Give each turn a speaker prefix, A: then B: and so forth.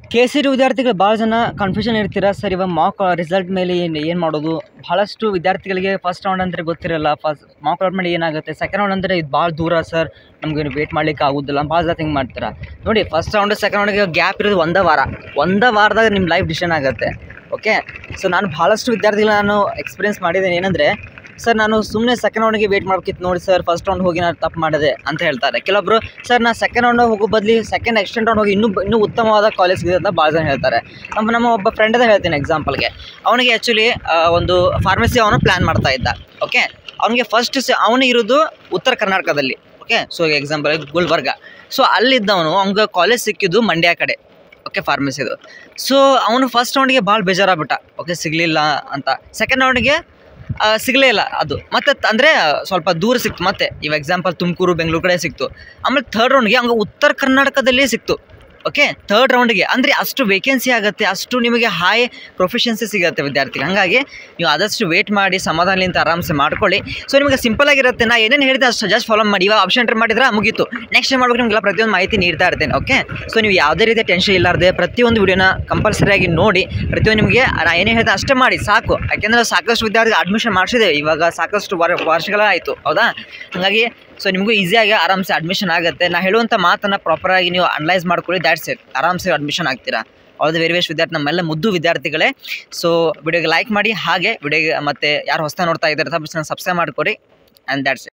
A: K C T ವಿದ್ಯಾರ್ಥಿಗಳು ಭಾಳ ಜನ ಕನ್ಫ್ಯೂಷನ್ ಇರ್ತೀರ ಸರ್ ಇವಾಗ ಮಾಕ್ ರಿಸಲ್ಟ್ ಮೇಲೆ ಏನು ಏನು ಮಾಡೋದು ಭಾಳಷ್ಟು ವಿದ್ಯಾರ್ಥಿಗಳಿಗೆ ಫಸ್ಟ್ ರೌಂಡ್ ಅಂದರೆ ಗೊತ್ತಿರಲ್ಲ ಫಸ್ಟ್ ಮಾಕ್ ರೌಂಡ್ ಮೇಲೆ ಏನಾಗುತ್ತೆ ಸೆಕೆಂಡ್ ರೌಂಡ್ ಅಂದರೆ ಇದು ಭಾಳ ದೂರ ಸರ್ ನಮಗೆ ವೇಟ್ ಮಾಡ್ಲಿಕ್ಕೆ ಆಗೋದಿಲ್ಲ ಭಾಳ ಜನ ಥಿಂಕ್ ಮಾಡ್ತೀರಾ ನೋಡಿ ಫಸ್ಟ್ ರೌಂಡ್ ಸೆಕೆಂಡ್ ರೌಂಡ್ಗೆ ಗ್ಯಾಪ್ ಇರೋದು ಒಂದೇ ವಾರ ಒಂದೇ ವಾರದಾಗ ನಿಮ್ಮ ಲೈಫ್ ಡಿಸಿಷನ್ ಆಗುತ್ತೆ ಓಕೆ ಸೊ ನಾನು ಭಾಳಷ್ಟು ವಿದ್ಯಾರ್ಥಿಗಳು ನಾನು ಎಕ್ಸ್ಪೀರಿಯನ್ಸ್ ಮಾಡಿದ್ದೇನೆ ಏನಂದರೆ ಸರ್ ನಾನು ಸುಮ್ಮನೆ ಸೆಕೆಂಡ್ ರೌಂಡ್ಗೆ ವೇಟ್ ಮಾಡ್ಬೇಕಿತ್ತು ನೋಡಿ ಸರ್ ಫಸ್ಟ್ ರೌಂಡ್ ಹೋಗಿ ನಾನು ತಪ್ಪು ಮಾಡಿದೆ ಅಂತ ಹೇಳ್ತಾರೆ ಕೆಲವೊಬ್ಬರು ಸರ್ ನಾನು ಸೆಕೆಂಡ್ ರೌಂಡ್ ಹೋಗೋ ಬದಲಿ ಸೆಕೆಂಡ್ ಎಕ್ಸ್ಟೆಂಡ್ ರೌಂಡ್ ಹೋಗಿ ಇನ್ನೂ ಇನ್ನೂ ಉತ್ತಮವಾದ ಕಾಲೇಜ್ ಇದೆ ಅಂತ ಭಾಳ ಜನ ಹೇಳ್ತಾರೆ ನಮ್ಮ ನಮ್ಮ ಒಬ್ಬ ಫ್ರೆಂಡದ ಹೇಳ್ತೀನಿ ಎಕ್ಸಾಂಪಲ್ಗೆ ಅವನಿಗೆ ಆ್ಯಕ್ಚುಲಿ ಒಂದು ಫಾರ್ಮಸಿ ಅವನು ಪ್ಲ್ಯಾನ್ ಮಾಡ್ತಾ ಇದ್ದ ಓಕೆ ಅವನಿಗೆ ಫಸ್ಟ್ ಅವನು ಇರೋದು ಉತ್ತರ ಕರ್ನಾಟಕದಲ್ಲಿ okay so example Gulbarga so ಅಲ್ಲಿದ್ದವನು ಅವ್ನಿಗೆ ಕಾಲೇಜ್ ಸಿಕ್ಕಿದ್ದು ಮಂಡ್ಯ ಕಡೆ ಓಕೆ ಫಾರ್ಮಸಿದು ಸೊ ಅವನು ಫಸ್ಟ್ ರೌಂಡ್ಗೆ ಭಾಳ ಬೇಜಾರಾಗ್ಬಿಟ್ಟ ಓಕೆ ಸಿಗಲಿಲ್ಲ ಅಂತ ಸೆಕೆಂಡ್ ರೌಂಡ್ಗೆ ಸಿಗಲೇ ಇಲ್ಲ ಅದು ಮತ್ತು ಅಂದರೆ ಸ್ವಲ್ಪ ದೂರ ಸಿಕ್ತು ಮತ್ತೆ ಇವಾಗ ಎಕ್ಸಾಂಪಲ್ ತುಮಕೂರು ಬೆಂಗಳೂರು ಕಡೆ ಸಿಕ್ತು ಆಮೇಲೆ ಥರ್ಡ್ ರೌಂಡ್ಗೆ ಹಂಗೆ ಉತ್ತರ ಕರ್ನಾಟಕದಲ್ಲೇ ಸಿಕ್ತು ಓಕೆ ಥರ್ಡ್ ರೌಂಡ್ಗೆ ಅಂದರೆ ಅಷ್ಟು ವೇಕೆನ್ಸಿ ಆಗುತ್ತೆ ಅಷ್ಟು ನಿಮಗೆ ಹೈ ಪ್ರೊಫೆಷನ್ಸಿ ಸಿಗುತ್ತೆ ವಿದ್ಯಾರ್ಥಿಗಳು ಹಾಗಾಗಿ ನೀವು ಆದಷ್ಟು ವೇಟ್ ಮಾಡಿ ಸಮಾಧಾನಲಿಂದ ಆರಾಮ್ಸೆ ಮಾಡ್ಕೊಳ್ಳಿ ಸೊ ನಿಮಗೆ ಸಿಂಪಲ್ ಆಗಿರುತ್ತೆ ನಾ ಏನೇನು ಹೇಳಿದೆ ಅಷ್ಟು ಜಸ್ಟ್ ಫಾಲೋ ಮಾಡಿ ಇವಾಗ ಆಪ್ಷನ್ ಎಂಟರ್ ಮಾಡಿದ್ರೆ ಮುಗೀತು ನೆಕ್ಸ್ಟ್ ಟೈಮ್ ಮಾಡ್ಬೇಕು ನಿಮಗೆಲ್ಲ ಪ್ರತಿಯೊಂದು ಮಾಹಿತಿ ನೀಡ್ತಾ ಇರ್ತೇನೆ ಓಕೆ ಸೊ ನೀವು ಯಾವುದೇ ರೀತಿಯ ಟೆನ್ಷನ್ ಇಲ್ಲಾರ್ದೆ ಪ್ರತಿಯೊಂದು ವಿಡಿಯೋನ ಕಂಪಲ್ಸರಿಯಾಗಿ ನೋಡಿ ಪ್ರತಿಯೊಂದು ನಿಮಗೆ ನಾ ಏನೇ ಹೇಳ್ತಾ ಅಷ್ಟೇ ಮಾಡಿ ಸಾಕು ಯಾಕೆಂದರೆ ಸಾಕಷ್ಟು ವಿದ್ಯಾರ್ಥಿಗಳು ಅಡ್ಮಿಷನ್ ಮಾಡಿಸಿದೆ ಇವಾಗ ಸಾಕಷ್ಟು ವರ್ ವರ್ಷಗಳಾಯಿತು ಹೌದಾ ಹಾಗಾಗಿ ಸೊ ನಿಮಗೂ ಈಸಿಯಾಗಿ ಆರಾಮ್ಸೆ ಅಡ್ಮಿಷನ್ ಆಗುತ್ತೆ ನಾ ಹೇಳುವಂಥ ಮಾತನ್ನು ಪ್ರಾಪರಾಗಿ ನೀವು ಅನಲೈಸ್ ಮಾಡ್ಕೊಳ್ಳಿ ದ್ಯಾಟ್ಸ್ ಇಟ್ ಆರಾಮ್ಸೆ ಅಡ್ಮಿಷನ್ ಆಗ್ತೀರಾ ಆಲ್ ದ ವೆರಿ ವೆಸ್ಟ್ ವಿದ್ಯಾರ್ಥಿ ನಮ್ಮೆಲ್ಲ ಮುದ್ದು ವಿದ್ಯಾರ್ಥಿಗಳೇ ಸೊ ವಿಡಿಯೋಗೆ ಲೈಕ್ ಮಾಡಿ ಹಾಗೆ ವಿಡಿಯೋಗೆ ಮತ್ತು ಯಾರು ಹೊಸ ನೋಡ್ತಾ ಇದ್ದಾರೆ ತಪ್ಪಿಸಿ ಸಬ್ಸ್ಕ್ರೈಬ್ ಮಾಡ್ಕೊರಿ ಆ್ಯಂಡ್ ದ್ಯಾಟ್ಸ್ ಇಟ್